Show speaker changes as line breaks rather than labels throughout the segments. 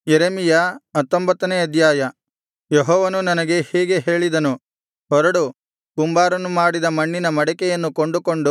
ಯೆರೆಮೀಯ ಹತ್ತೊಂಬತ್ತನೇ ಅಧ್ಯಾಯ ಯೆಹೋವನು ನನಗೆ ಹೀಗೆ ಹೇಳಿದನು ಹೊರಡು ಕುಂಬಾರನು ಮಾಡಿದ ಮಣ್ಣಿನ ಮಡಿಕೆಯನ್ನು ಕೊಂಡುಕೊಂಡು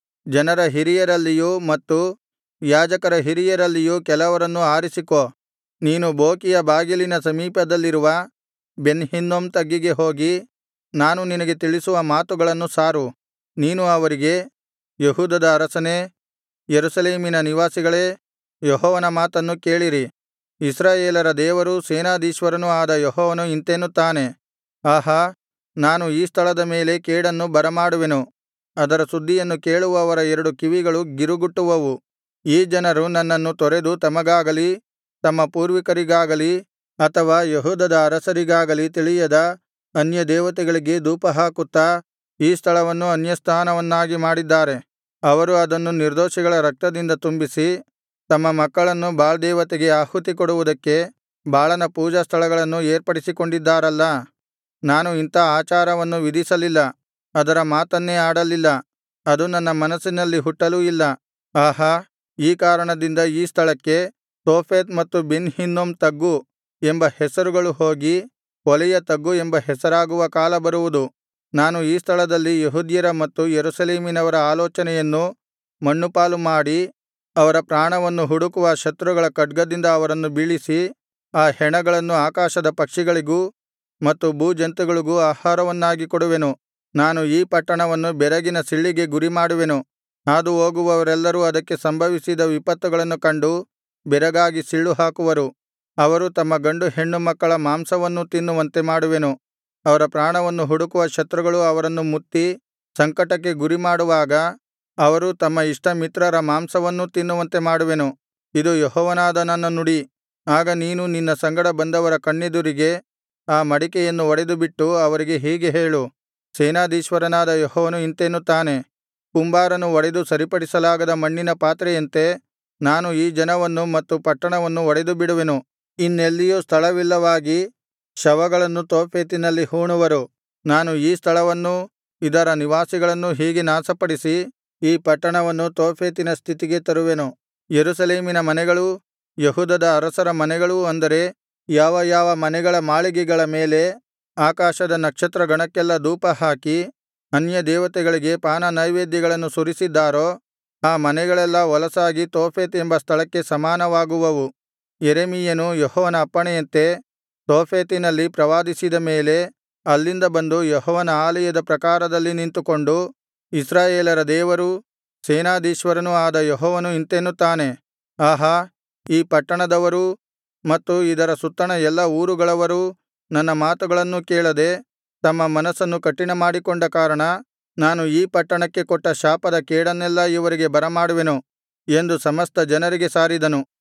ಜನರ ಹಿರಿಯರಲ್ಲಿಯೂ ಮತ್ತು ಯಾಜಕರ ಹಿರಿಯರಲ್ಲಿಯೂ ಕೆಲವರನ್ನು ಆರಿಸಿಕೋ ನೀನು ಬೋಕಿಯ ಬಾಗಿಲಿನ ಸಮೀಪದಲ್ಲಿರುವ ಬೆನ್ ಹಿನ್ನೋಮ್ ತಗ್ಗಿಗೆ ಹೋಗಿ ನಾನು ನಿನಗೆ ತಿಳಿಸುವ ಮಾತುಗಳನ್ನು ಸಾರು ನೀನು ಅವರಿಗೆ ಯೆಹೂದದ ಅರಸನೇ ಯೆರೂಸಲೇಮಿನ ನಿವಾಸಿಗಳೇ ಯೆಹೋವನ ಮಾತನ್ನು ಕೇಳಿರಿ ಇಸ್ರಾಯೇಲರ ದೇವರೂ ಸೇನಾಧೀಶ್ವರನೂ ಆದ ಯೆಹೋವನು ಇಂತೆನ್ನುತ್ತಾನೆ ಆಹಾ ನಾನು ಈ ಸ್ಥಳದ ಮೇಲೆ ಕೇಡನ್ನು ಬರಮಾಡುವೆನು ಅದರ ಸುದ್ದಿಯನ್ನು ಕೇಳುವವರ ಎರಡು ಕಿವಿಗಳು ಗಿರುಗುಟ್ಟುವವು ಈ ಜನರು ನನ್ನನ್ನು ತೊರೆದು ತಮಗಾಗಲಿ ತಮ್ಮ ಪೂರ್ವಿಕರಿಗಾಗಲಿ ಅಥವಾ ಯೆಹೂದದ ಅರಸರಿಗಾಗಲಿ ತಿಳಿಯದ ಅನ್ಯದೇವತೆಗಳಿಗೆ ಧೂಪಹಾಕುತ್ತಾ ಈ ಸ್ಥಳವನ್ನು ಅನ್ಯಸ್ಥಾನವನ್ನಾಗಿ ಮಾಡಿದ್ದಾರೆ ಅವರು ಅದನ್ನು ನಿರ್ದೋಷಿಗಳ ರಕ್ತದಿಂದ ತುಂಬಿಸಿ ತಮ್ಮ ಮಕ್ಕಳನ್ನು ಬಾಳ್ ದೇವತೆಗೆ ಆಹುತಿಕೊಡುವುದಕ್ಕೆ ಬಾಳನ ಪೂಜಾಸ್ಥಳಗಳನ್ನು ಏರ್ಪಡಿಸಿಕೊಂಡಿದ್ದಾರಲ್ಲಾ ನಾನು ಇಂಥಾ ಆಚಾರವನ್ನು ವಿಧಿಸಲಿಲ್ಲ ಅದರ ಮಾತನ್ನೇ ಆಡಲಿಲ್ಲ ಅದು ನನ್ನ ಮನಸ್ಸಿನಲ್ಲಿ ಹುಟ್ಟಲೂ ಇಲ್ಲ ಆಹಾ ಈ ಕಾರಣದಿಂದ ಈ ಸ್ಥಳಕ್ಕೆ ತೋಫೆತ್ ಮತ್ತು ಬೆನ್ ಹಿನ್ನೋಮ್ ತಗ್ಗು ಎಂಬ ಹೆಸರುಗಳು ಹೋಗಿ ಕೊಲೆಯ ತಗ್ಗು ಎಂಬ ಹೆಸರಾಗುವ ಕಾಲ ಬರುವುದು ನಾನು ಈ ಸ್ಥಳದಲ್ಲಿ ಯೆಹೂದ್ಯರ ಮತ್ತು ಯೆರೂಸಲೇಮಿನವರ ಆಲೋಚನೆಯನ್ನು ಮಣ್ಣುಪಾಲು ಮಾಡಿ ಅವರ ಪ್ರಾಣವನ್ನು ಹುಡುಕುವ ಶತ್ರುಗಳ ಖಡ್ಗದಿಂದ ಅವರನ್ನು ಬೀಳಿಸಿ ಆ ಹೆಣಗಳನ್ನು ಆಕಾಶದ ಪಕ್ಷಿಗಳಿಗೂ ಮತ್ತು ಭೂಜಂತುಗಳಿಗೂ ಆಹಾರವನ್ನಾಗಿ ಕೊಡುವೆನು ನಾನು ಈ ಪಟ್ಟಣವನ್ನು ಬೆರಗಿನ ಸಿಳ್ಳಿಗೆ ಗುರಿಮಾಡುವೆನು ಹಾದುಹೋಗುವವರೆಲ್ಲರೂ ಅದಕ್ಕೆ ಸಂಭವಿಸಿದ ವಿಪತ್ತುಗಳನ್ನು ಕಂಡು ಬೆರಗಾಗಿ ಸಿಳ್ಳುಹಾಕುವರು ಅವರು ತಮ್ಮ ಗಂಡು ಹೆಣ್ಣು ಮಕ್ಕಳ ಮಾಂಸವನ್ನೂ ತಿನ್ನುವಂತೆ ಮಾಡುವೆನು ಅವರ ಪ್ರಾಣವನ್ನು ಹುಡುಕುವ ಶತ್ರುಗಳು ಅವರನ್ನು ಮುತ್ತಿ ಸಂಕಟಕ್ಕೆ ಗುರಿಮಾಡುವಾಗ ಅವರು ತಮ್ಮ ಇಷ್ಟಮಿತ್ರರ ಮಾಂಸವನ್ನೂ ತಿನ್ನುವಂತೆ ಮಾಡುವೆನು ಇದು ಯೆಹೋವನಾದ ನನ್ನ ನುಡಿ ಆಗ ನೀನು ನಿನ್ನ ಸಂಗಡ ಬಂದವರ ಕಣ್ಣೆದುರಿಗೆ ಆ ಮಡಿಕೆಯನ್ನು ಒಡೆದುಬಿಟ್ಟು ಅವರಿಗೆ ಹೀಗೆ ಹೇಳು ಸೇನಾಧೀಶ್ವರನಾದ ಯೆಹೋವನು ಇಂತೆನ್ನುತ್ತಾನೆ ಕುಂಬಾರನು ಒಡೆದು ಸರಿಪಡಿಸಲಾಗದ ಮಣ್ಣಿನ ಪಾತ್ರೆಯಂತೆ ನಾನು ಈ ಜನವನ್ನು ಮತ್ತು ಪಟ್ಟಣವನ್ನು ಒಡೆದುಬಿಡುವೆನು ಇನ್ನೆಲ್ಲಿಯೂ ಸ್ಥಳವಿಲ್ಲವಾಗಿ ಶವಗಳನ್ನು ತೋಫೆತಿನಲ್ಲಿ ಹೂಣುವರು ನಾನು ಈ ಸ್ಥಳವನ್ನೂ ಇದರ ನಿವಾಸಿಗಳನ್ನೂ ಹೀಗೆ ನಾಶಪಡಿಸಿ ಈ ಪಟ್ಟಣವನ್ನು ತೋಫೆತಿನ ಸ್ಥಿತಿಗೆ ತರುವೆನು ಯೆರೂಸಲೇಮಿನ ಮನೆಗಳೂ ಯೆಹೂದದ ಅರಸರ ಮನೆಗಳೂ ಅಂದರೆ ಯಾವ ಯಾವ ಮನೆಗಳ ಮಾಳಿಗೆಗಳ ಮೇಲೆ ಆಕಾಶದ ನಕ್ಷತ್ರಗಣಕ್ಕೆಲ್ಲಾ ಧೂಪಹಾಕಿ ಅನ್ಯದೇವತೆಗಳಿಗೆ ಪಾನನೈವೇದ್ಯಗಳನ್ನು ಸುರಿಸಿದ್ದಾರೋ ಆ ಮನೆಗಳೆಲ್ಲಾ ಹೊಲಸಾಗಿ ತೋಫೆತ್ ಎಂಬ ಸ್ಥಳಕ್ಕೆ ಸಮಾನವಾಗುವವು ಯೆರೆಮೀಯನು ಯೆಹೋವನ ಅಪ್ಪಣೆಯಂತೆ ತೋಫೆತಿನಲ್ಲಿ ಪ್ರವಾದಿಸಿದ ಮೇಲೆ ಅಲ್ಲಿಂದ ಬಂದು ಯೆಹೋವನ ಆಲಯದ ಪ್ರಾಕಾರದಲ್ಲಿ ನಿಂತುಕೊಂಡು ಇಸ್ರಾಯೇಲರ ದೇವರೂ ಸೇನಾಧೀಶ್ವರನೂ ಆದ ಯೆಹೋವನು ಇಂತೆನ್ನುತ್ತಾನೆ ಆಹಾ ಈ ಪಟ್ಟಣದವರೂ ಮತ್ತು ಇದರ ಸುತ್ತಣ ಎಲ್ಲಾ ಊರುಗಳವರೂ ನನ್ನ ಮಾತುಗಳನ್ನು ಕೇಳದೆ ತಮ್ಮ ಮನಸ್ಸನ್ನು ಕಠಿಣಮಾಡಿಕೊಂಡ ಕಾರಣ ನಾನು ಈ ಪಟ್ಟಣಕ್ಕೆ ಕೊಟ್ಟ ಶಾಪದ ಕೇಡನ್ನೆಲ್ಲಾ ಇವರಿಗೆ ಬರಮಾಡುವೆನು ಎಂದು ಸಮಸ್ತ ಜನರಿಗೆ ಸಾರಿದನು